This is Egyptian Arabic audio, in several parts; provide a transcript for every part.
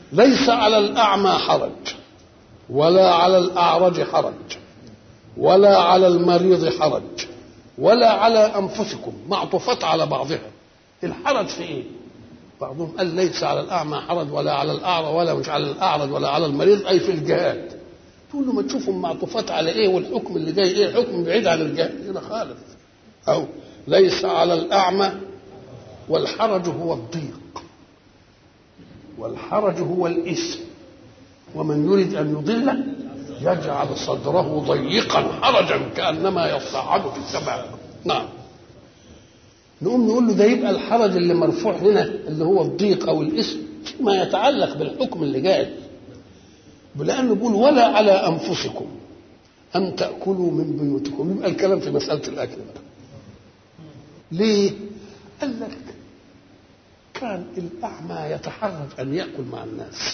ليس على الأعمى حرج ولا على الأعرج حرج ولا على المريض حرج ولا على أنفسكم معطوفات على بعضها الحرج في إيه؟ بعضهم قال ليس على الأعمى حرج ولا على الأعرج ولا مش على الأعرج ولا على المريض أي في الجهاد تقول له ما تشوفهم معطوفات على إيه والحكم اللي جاي إيه حكم بعيد عن الجهاد هنا خالف أو ليس على الأعمى والحرج هو الضيق والحرج هو الإثم ومن يريد أن يضله يجعل صدره ضيقا حرجا كأنما يصعد في السماء نعم نقوم نقول له ده يبقى الحرج اللي مرفوع هنا اللي هو الضيق أو الإثم ما يتعلق بالحكم اللي جاي لأنه بيقول ولا على أنفسكم أن تأكلوا من بيوتكم يبقى الكلام في مسألة الأكل بقى. ليه؟ قال لك كان الأعمى يتحرج أن يأكل مع الناس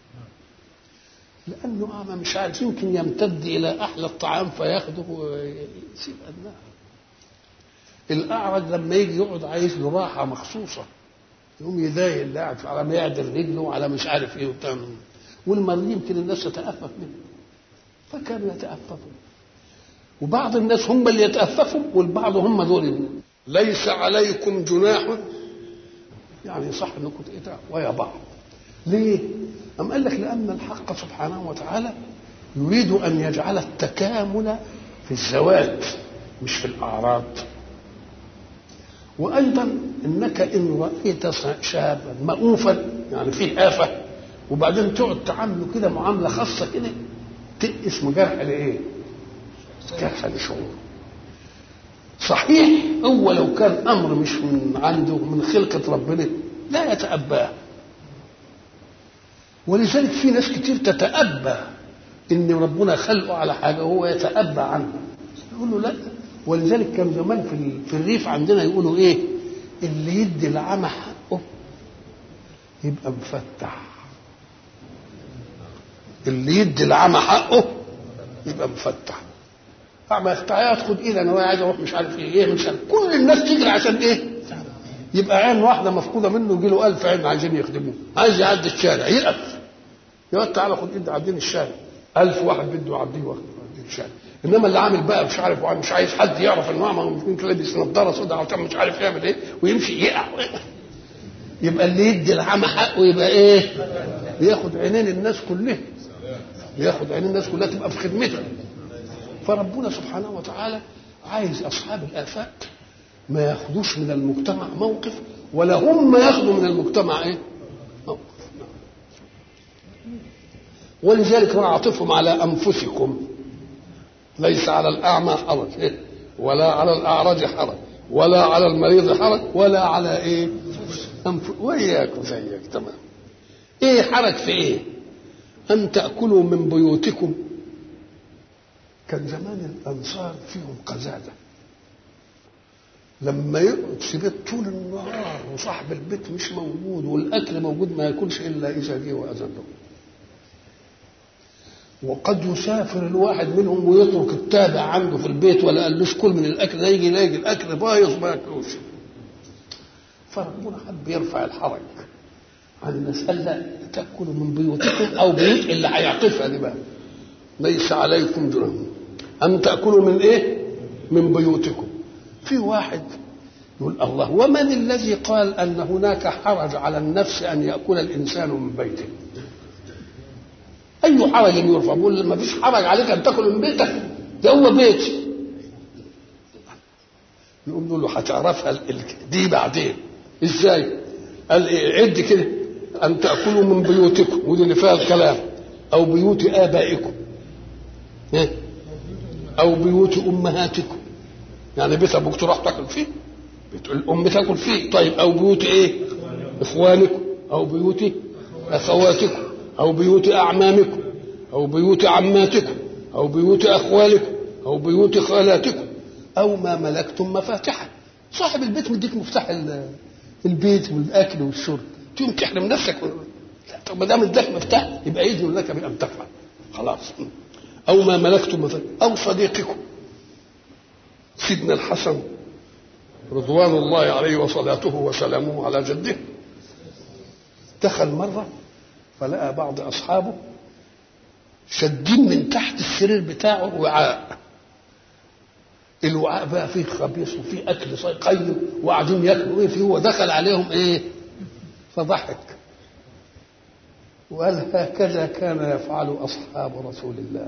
لأنه أعمى مش عارف يمكن يمتد إلى أحلى الطعام فياخده ويسيب النار الأعرج لما يجي يقعد عايز له راحة مخصوصة يقوم يضايق اللي قاعد على ما يعدل رجله على مش عارف ايه وبتاع والمريض يمكن الناس تتأفف منه فكانوا يتأففوا وبعض الناس هم اللي يتأففوا والبعض هم دول ليس عليكم جناح يعني صح انكم ايه ويا بعض ليه؟ أم قال لك لأن الحق سبحانه وتعالى يريد أن يجعل التكامل في الزواج مش في الأعراض وأيضا إنك إن رأيت شابا مؤوفا يعني فيه آفة وبعدين تقعد تعامله كده معاملة خاصة كده اسمه جرح لإيه؟ جرح لشعور صحيح هو لو كان أمر مش من عنده من خلقة ربنا لا يتأباه ولذلك في ناس كتير تتأبى ان ربنا خلقه على حاجه وهو يتأبى عنها يقول له لا ولذلك كان زمان في في الريف عندنا يقولوا ايه اللي يدي العمى حقه يبقى مفتح اللي يدي العمى حقه يبقى مفتح اعمى ياخد ايه انا عايز اروح مش عارف ايه ايه مش عارف كل الناس تجري عشان ايه يبقى عين واحده مفقوده منه يجي له 1000 عين عايزين يخدموه عايز يعدي الشارع يقف يا واد تعالى خد ايد عدين الشارع ألف واحد بده يعديه واحد يعدي الشارع انما اللي عامل بقى مش عارف مش عايز حد يعرف ان هو ممكن لابس نظاره سوداء عشان مش عارف يعمل ايه ويمشي يقع يبقى اللي يدي العمى حقه يبقى ايه؟ ياخد عينين الناس كلها ياخد عينين الناس كلها تبقى في خدمته فربنا سبحانه وتعالى عايز اصحاب الافات ما ياخدوش من المجتمع موقف ولا هم ياخدوا من المجتمع ايه؟ موقف ولذلك انا اعطفهم على انفسكم ليس على الاعمى حرج إيه؟ ولا على الاعرج حرج ولا على المريض حرج ولا على ايه؟ أنف... وإياكم زيك تمام ايه حرج في ايه؟ ان تاكلوا من بيوتكم كان زمان الانصار فيهم قزازه لما يقعد في بيت طول النهار وصاحب البيت مش موجود والاكل موجود ما ياكلش الا اذا جه واذن له وقد يسافر الواحد منهم ويترك التابع عنده في البيت ولا قالوش كل من الاكل ده يجي يلاقي الاكل بايظ ما ياكلوش فربنا حب يرفع الحرج عن الناس قال لا تاكلوا من بيوتكم او بيوت اللي هيعطفها دي بقى ليس عليكم جناح ان تاكلوا من ايه؟ من بيوتكم في واحد يقول الله ومن الذي قال ان هناك حرج على النفس ان ياكل الانسان من بيته اي حرج يرفع بقول ما فيش حرج عليك ان تاكل من بيتك ده هو بيتي يقوم له هتعرفها دي بعدين ازاي قال ايه عد كده ان تاكلوا من بيوتكم ودي اللي فيها الكلام او بيوت ابائكم او بيوت امهاتكم يعني بيت ابوك تروح تاكل فيه بيت الام تاكل فيه طيب او بيوت ايه اخوانكم او بيوت اخواتكم او بيوت اعمامكم او بيوت عماتكم او بيوت اخوالكم او بيوت خالاتكم او ما ملكتم مفاتحه صاحب البيت مديك مفتاح البيت والاكل والشرب تقوم تحرم نفسك لا طب ما دام اداك مفتاح يبقى يذن لك بان تفعل خلاص او ما ملكتم مفاتحه او صديقكم سيدنا الحسن رضوان الله عليه وصلاته وسلامه على جده دخل مرة فلقى بعض اصحابه شادين من تحت السرير بتاعه وعاء الوعاء بقى فيه خبيث وفيه اكل قيم وقاعدين ياكلوا ايه فيه هو دخل عليهم ايه فضحك وقال هكذا كان يفعل اصحاب رسول الله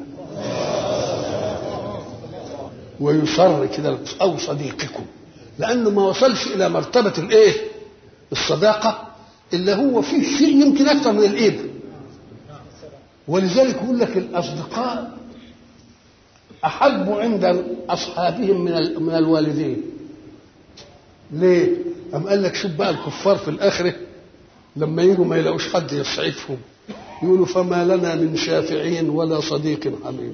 ويصر كده او صديقكم لانه ما وصلش الى مرتبه الايه الصداقه الا هو فيه شيء يمكن اكثر من الابن ولذلك يقول لك الاصدقاء احب عند اصحابهم من من الوالدين ليه أم قال لك شوف بقى الكفار في الاخره لما يجوا ما يلاقوش حد يسعفهم يقولوا فما لنا من شافعين ولا صديق حميم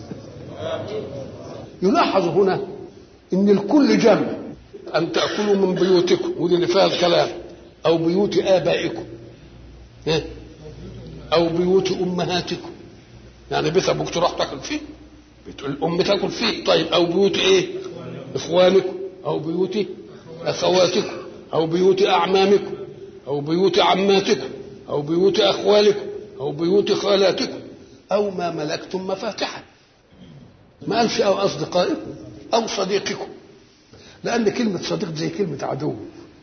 يلاحظ هنا ان الكل جمع ان تاكلوا من بيوتكم ودي اللي فيها الكلام او بيوت ابائكم او بيوت امهاتكم يعني بيت ابوك تروح تاكل فيه بيت الام تاكل فيه طيب او بيوت ايه اخوانكم او بيوت اخواتكم او بيوت اعمامكم او بيوت عماتكم او بيوت اخوالكم او بيوت خالاتكم او ما ملكتم مفاتحه ما قالش او اصدقائكم او صديقكم لان كلمه صديق زي كلمه عدو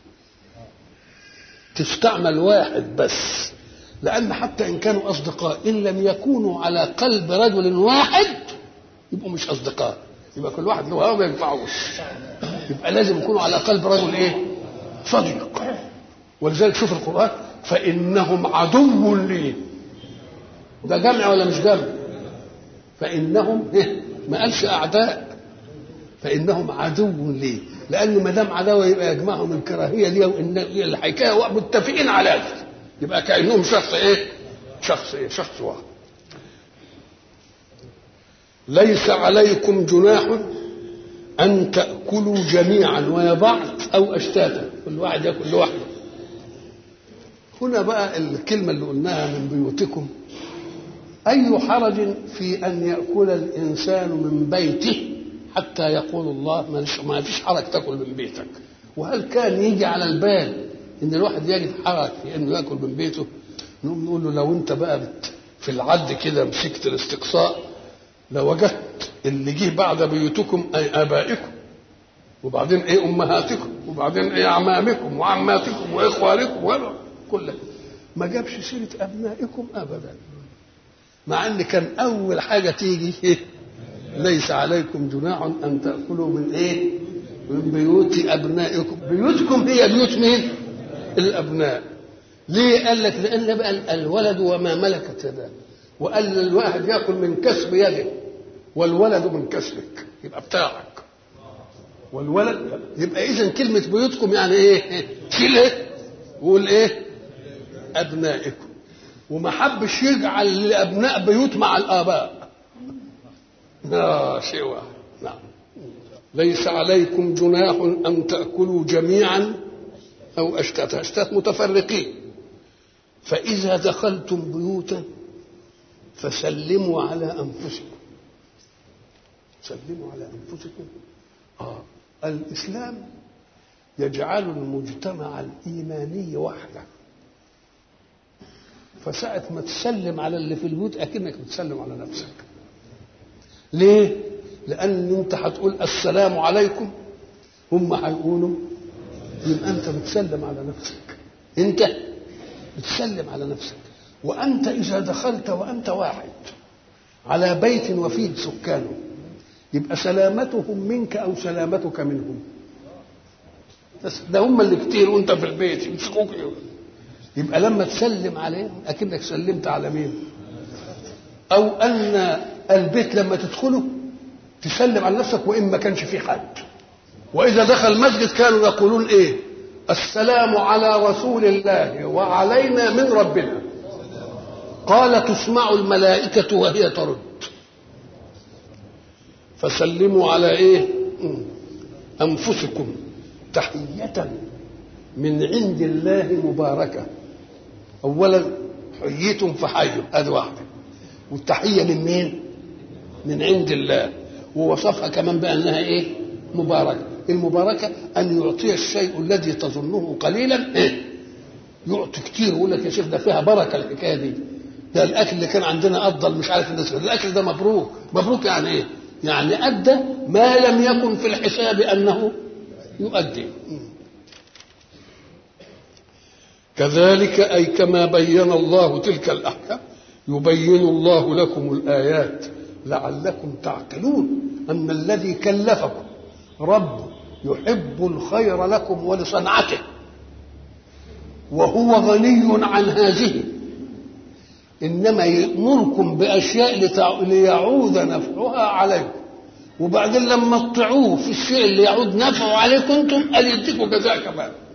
تستعمل واحد بس لان حتى ان كانوا اصدقاء ان لم يكونوا على قلب رجل واحد يبقوا مش اصدقاء يبقى كل واحد له هوا ما ينفعوش يبقى لازم يكونوا على قلب رجل ايه صديق ولذلك شوف القران فانهم عدو لي ده جمع ولا مش جمع فانهم إيه؟ ما قالش اعداء فانهم عدو لي لان ما دام عداوه يبقى يجمعهم الكراهيه دي وان الحكايه متفقين على ذلك يبقى كانهم شخص ايه شخص ايه شخص واحد ليس عليكم جناح ان تاكلوا جميعا ويا بعض او اشتاتا كل واحد ياكل لوحده هنا بقى الكلمه اللي قلناها من بيوتكم اي حرج في ان ياكل الانسان من بيته حتى يقول الله ما فيش حرج تاكل من بيتك وهل كان يجي على البال ان الواحد يجد حرج في انه ياكل من بيته نقوم نقول له لو انت بقى في العد كده مسكت الاستقصاء لوجدت اللي جه بعد بيوتكم اي ابائكم وبعدين ايه امهاتكم وبعدين ايه اعمامكم وعماتكم واخوالكم ولا كله ما جابش سيره ابنائكم ابدا مع ان كان اول حاجه تيجي إيه؟ ليس عليكم جناح ان تاكلوا من ايه من بيوت ابنائكم بيوتكم هي بيوت مين الابناء ليه قال لك لان بقى الولد وما ملكت يداه وقال الواحد ياكل من كسب يده والولد من كسبك يبقى بتاعك والولد يبقى اذا كلمه بيوتكم يعني ايه شيله وقول ايه ابنائكم وما حبش يجعل لابناء بيوت مع الاباء لا شيء واحد نعم ليس عليكم جناح ان تاكلوا جميعا او اشتاتا اشتات متفرقين فاذا دخلتم بيوتا فسلموا على انفسكم سلموا على انفسكم اه الاسلام يجعل المجتمع الايماني وحده فساعة ما تسلم على اللي في البيوت أكنك بتسلم على نفسك ليه؟ لأن أنت هتقول السلام عليكم هم هيقولوا يبقى أنت بتسلم على نفسك أنت بتسلم على نفسك وأنت إذا دخلت وأنت واحد على بيت وفيه سكانه يبقى سلامتهم منك أو سلامتك منهم بس ده هم اللي كتير وأنت في البيت يمسكوك يبقى لما تسلم عليهم اكنك سلمت على مين او ان البيت لما تدخله تسلم على نفسك وان ما كانش فيه حد واذا دخل المسجد كانوا يقولون ايه السلام على رسول الله وعلينا من ربنا قال تسمع الملائكة وهي ترد فسلموا على ايه انفسكم تحية من عند الله مباركة أولا حييتم فحيوا هذه واحدة والتحية من مين؟ من عند الله ووصفها كمان بأنها إيه؟ مباركة المباركة أن يعطي الشيء الذي تظنه قليلا إيه؟ يعطي كتير يقول لك يا شيخ ده فيها بركه الحكايه دي ده الاكل اللي كان عندنا افضل مش عارف الناس الاكل ده مبروك مبروك يعني ايه يعني ادى ما لم يكن في الحساب انه يؤدي كذلك اي كما بين الله تلك الاحكام يبين الله لكم الايات لعلكم تعقلون ان الذي كلفكم رب يحب الخير لكم ولصنعته وهو غني عن هذه انما يامركم باشياء لتع... ليعود نفعها عليكم وبعدين لما تطيعوه في الشيء اللي يعود نفعه عليكم انتم قال يديكم جزاء كمان